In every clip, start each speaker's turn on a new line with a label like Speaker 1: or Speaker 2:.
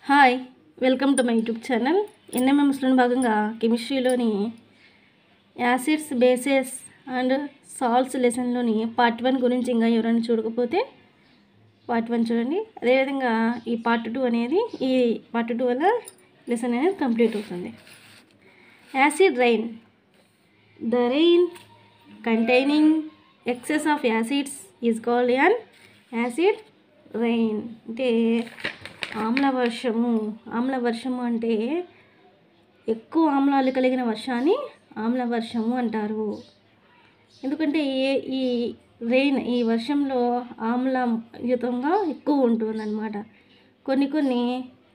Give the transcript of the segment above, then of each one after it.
Speaker 1: hi welcome to my YouTube channel ఎన్ఎంఎంస్లో భాగంగా కెమిస్ట్రీలోని యాసిడ్స్ బేసెస్ అండ్ సాల్ట్స్ లెసన్లోని పార్ట్ వన్ గురించి ఇంకా ఎవరైనా చూడకపోతే పార్ట్ వన్ చూడండి అదేవిధంగా ఈ పార్ట్ టూ అనేది ఈ పార్ట్ టూ వల్ల లెసన్ అనేది కంప్లీట్ అవుతుంది acid rain the rain containing excess of acids is called an acid rain అంటే ఆమ్ల వర్షము ఆమ్ల వర్షము అంటే ఎక్కువ ఆమ్లాలు కలిగిన వర్షాన్ని ఆమ్ల వర్షము అంటారు ఎందుకంటే ఏ ఈ రెయిన్ ఈ వర్షంలో ఆమ్లయుతంగా ఎక్కువ ఉంటుందన్నమాట కొన్ని కొన్ని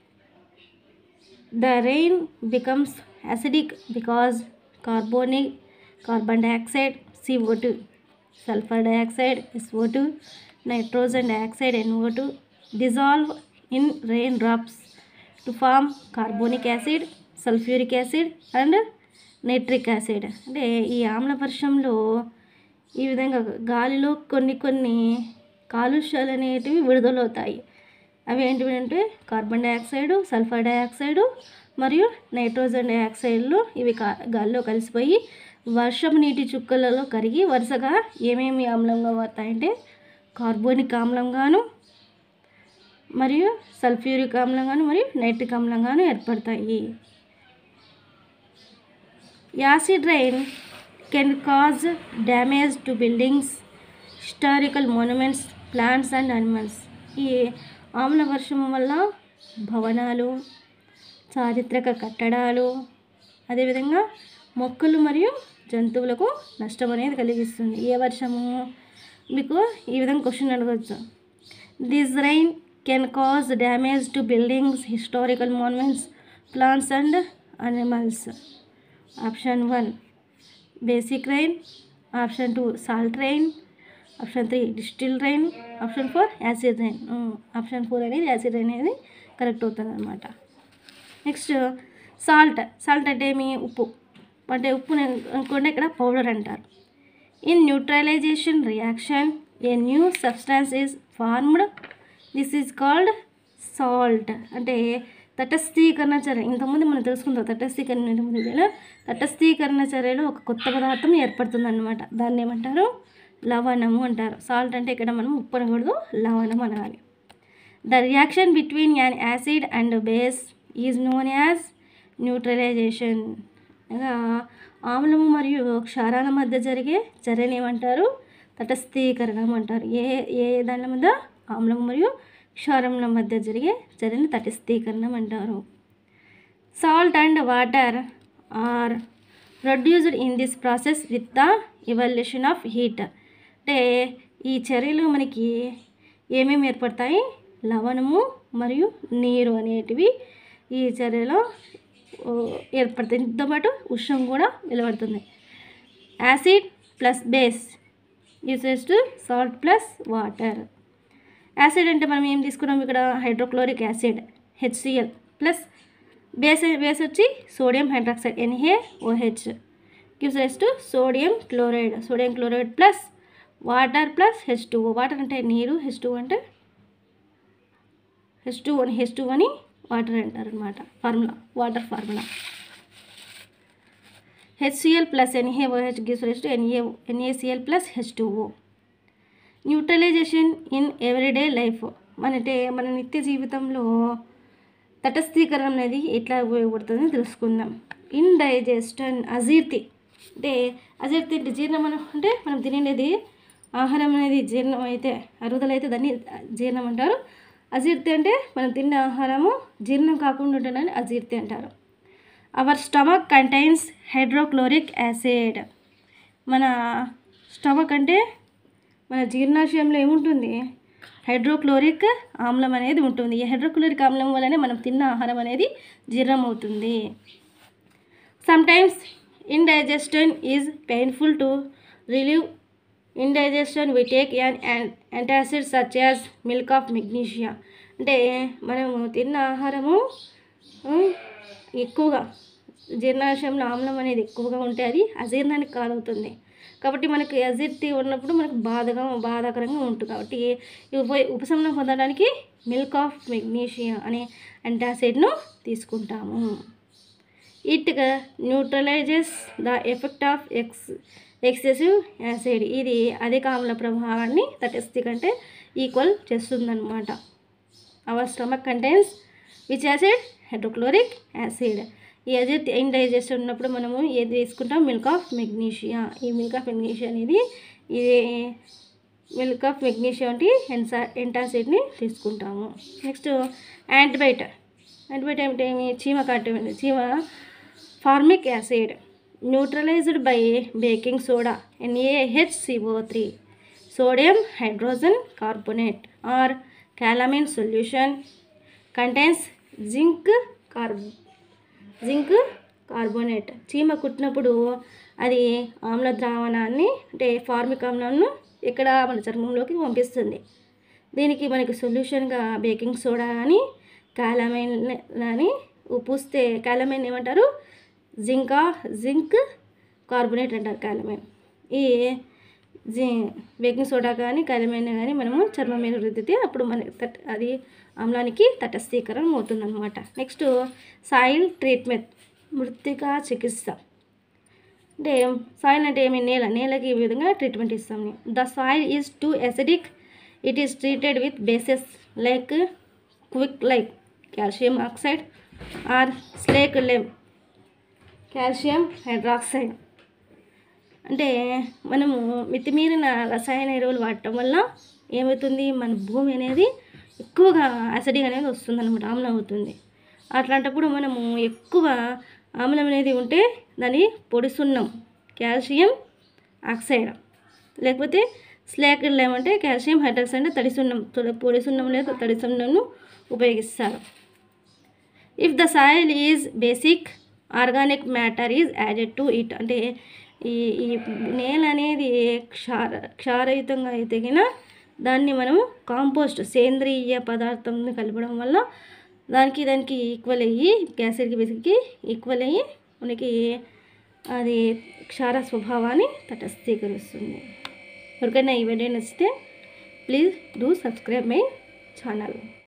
Speaker 1: the rain becomes acidic because carbonic carbon dioxide CO two sulphur dioxide SO two nitrogen dioxide NO two dissolve in raindrops to form carbonic acid sulphuric acid and nitric acid అంటే ఈ ఆమ్ల వర్షంలో ఈ విధంగా గాలిలో కొన్ని కొన్ని కాలుష్యాలు అనేటివి విడుదలవుతాయి అవి ఏంటివి అంటే కార్బన్ డైఆక్సైడ్ సల్ఫర్ డైఆక్సైడ్ మరియు నైట్రోజన్ డైఆక్సైడ్లు ఇవి కా గాల్లో కలిసిపోయి వర్షం నీటి చుక్కలలో కరిగి వరుసగా ఏమేమి ఆమ్లంగా మారుతాయంటే కార్బోనిక్ ఆమ్లంగాను మరియు సల్ఫ్యూరిక్ ఆమ్లంగాను మరియు నైట్రిక్ ఆమ్లంగాను ఏర్పడతాయి acid rain can cause damage to buildings historical monuments plants and animals ఈ ఆమ్ల వర్షం వల్ల భవనాలు చారిత్రక కట్టడాలు అదేవిధంగా మొక్కలు మరియు జంతువులకు నష్టం అనేది కలిగిస్తుంది ఏ వర్షము మీకు ఈ విధంగా క్వశ్చన్ అడగచ్చు this rain can cause damage to buildings historical monuments plants and animals option one basic rain option two salt rain option three distil rain option four acid rain option four అనేది acid rain అనేది correct అవుతుంది అనమాట next salt salt అంటే ఏమి ఉప్పు అంటే ఉప్పు అనుకోండి ఇక్కడ పౌడర్ అంటారు in neutralisation reaction a new substance is formed this is called salt అంటే తటస్థీకరణ చర్య ఇంతకుముందు మనం తెలుసుకుందాం తటస్థీకరణ ఇంతకుముందు వీడియోలో తటస్థీకరణ చర్యలో ఒక కొత్త పదార్థం ఏర్పడుతుంది అనమాట దాన్ని ఏమంటారు లవణము అంటారు సాల్ట్ అంటే ఇక్కడ మనం ఉప్పు అనకూడదు లవణం అనాలి the reaction between an acid and base is known as neutralisation అనగా ఆమ్లము మరియు క్షారాల మధ్య జరిగే చర్యని ఏమంటారు తటస్థీకరణం అంటారు ఏ ఏ దాని మధ్య ఆమ్లం మరియు క్షారముల మధ్య జరిగే చర్యని తటస్థీకరణం అంటారు salt and water are produced in this process with the evolution of heat అంటే ఈ చర్యలు మనకి ఏమేమి ఏర్పడతాయి లవణము మరియు నీరు అనేటివి ఈ చర్యలో ఏర్పడతాయి దీంతో పాటు ఉష్ణం కూడా వెలువడుతుంది acid plus base uses to salt plus water acid అంటే మనం ఏం తీసుకున్నాం ఇక్కడ hydrochloric acid HCL plus base base వచ్చి sodium hydroxide NA OH gives rise to sodium chloride sodium chloride plus water plus H two water అంటే నీరు H two అంటే H two అని హెచ్ టూ అని వాటర్ అంటారు అనమాట formula water formula HCL plus NA OH gives rise to NA NACL plus H two O neutralisation in everyday life అంటే మన నిత్య జీవితంలో తటస్థీకరణ అనేది ఎట్లా ఉపయోగపడుతుందో తెలుసుకుందాం ఇన్ డైజెస్టన్ అజీర్తి అంటే అజీర్తి అంటే జీర్ణం అంటే మనం తినేది ఆహారం అనేది జీర్ణం అయితే అరుగుదల అయితే దాన్ని జీర్ణం అంటారు అజీర్తి అంటే మనం తిన్న ఆహారము జీర్ణం కాకుండా ఉండడాన్ని అజీర్తి అంటారు our stomach contains hydrochloric acid మన స్టమక్ అంటే మన జీర్ణాశయంలో ఏముంటుంది హైడ్రోక్లోరిక్ ఆమ్లం అనేది ఉంటుంది ఈ హైడ్రోక్లోరిక్ ఆమ్లం వల్లనే మనం తిన్న ఆహారం అనేది జీర్ణం అవుతుంది sometimes indigestion is painful to relieve indigestion we take an antacid such as milk of magnesia అంటే మనము తిన్న ఆహారము ఎక్కువగా జీర్ణాశయంలో ఆమ్లం అనేది ఎక్కువగా ఉంటే అది అజీర్ణానికి కారవుతుంది కాబట్టి మనకి అజీర్తి ఉన్నప్పుడు మనకు బాధగా బాధాకరంగా ఉంటుంది కాబట్టి ఈ ఉప ఉపశమనం పొందడానికి మిల్క్ ఆఫ్ మెగ్నీషియా అనే యాంటాసిడ్ను తీసుకుంటాము it neutralises the effect of ex excessive acid ఇది అధిక ఆమ్ల ప్రభావాన్ని తటస్థి కంటే ఈక్వల్ చేస్తుందన్నమాట our stomach contains which acid hydrochloric acid ఈ యాసిడ్ ఇండైజెస్ట్ ఉన్నప్పుడు మనము ఏది తీసుకుంటాం మిల్క్ ఆఫ్ మెగ్నీషియా ఈ మిల్క్ ఆఫ్ మెగ్నీషియా అనేది ఇది మిల్క్ ఆఫ్ మెగ్నీషియా వంటి ఎన్సా ఎంటాసిడ్ని తీసుకుంటాము నెక్స్ట్ యాంటీబైట్ యాంటీబైట్ ఏమిటి చీమ కట్టు చీమ formic acid neutralised by baking soda NAHCO three sodium hydrogen carbonate or calamine solution contains zinc carb zinc carbonate చీమ కుట్టినప్పుడు అది ఆమ్ల ద్రావణాన్ని అంటే ఫార్మిక్ ఆమ్లాన్ని ఇక్కడ మన చర్మంలోకి పంపిస్తుంది దీనికి మనకి సొల్యూషన్గా బేకింగ్ సోడా కానీ కాలమైన్ అని పూస్తే కాలమైన్ ఏమంటారు జింకా జింక్ కార్బోనేట్ అంటారు కాలమైన్ ఈ జి బేకింగ్ సోడా కానీ కాలమైన్ కానీ మనము చర్మం మీద రుద్దితే అప్పుడు మన తట్ అది ఆమ్లానికి తటస్థీకరణ అవుతుందన్నమాట నెక్స్ట్ సాయిల్ ట్రీట్మెంట్ మృతికా చికిత్స అంటే సాయిల్ అంటే ఏమి నేల నేలకి ఈ విధంగా ట్రీట్మెంట్ ఇస్తాం the soil is too acidic it is treated with bases like quick like calcium oxide or slake lime calcium hydroxide అంటే మనము మితిమీరిన రసాయన ఎరువులు వాడటం వల్ల ఏమవుతుంది మన భూమి అనేది ఎక్కువగా అసిడిక్ అనేది వస్తుంది అనమాట ఆమ్లం అవుతుంది అట్లాంటప్పుడు మనము ఎక్కువ ఆమ్లం అనేది ఉంటే దాన్ని పొడి సున్నం కాల్షియం ఆక్సైడ్ లేకపోతే స్లాక్ ఏమంటే కాల్షియం హైడ్రాక్సైడ్ అంటే తడి సున్నం తొలి- పొడి సున్నం లేదా తడి సున్నంను ఉపయోగిస్తారు if the soil is basic organic matter is added to it అంటే ఈ ఈ నేల అనేది క్షార క్షారయుతంగా ఎదిగిన దాన్ని మనము కాంపోస్ట్ సేంద్రియ పదార్థంని కలపడం వల్ల దానికి దానికి ఈక్వల్ అయ్యి గ్యాసిడ్కి బేసిక్కి ఈక్వల్ అయ్యి మనకి అది క్షార స్వభావాన్ని తటస్థీకరిస్తుంది ఎవరికైనా ఈ వీడియో నచ్చితే please do subscribe my channel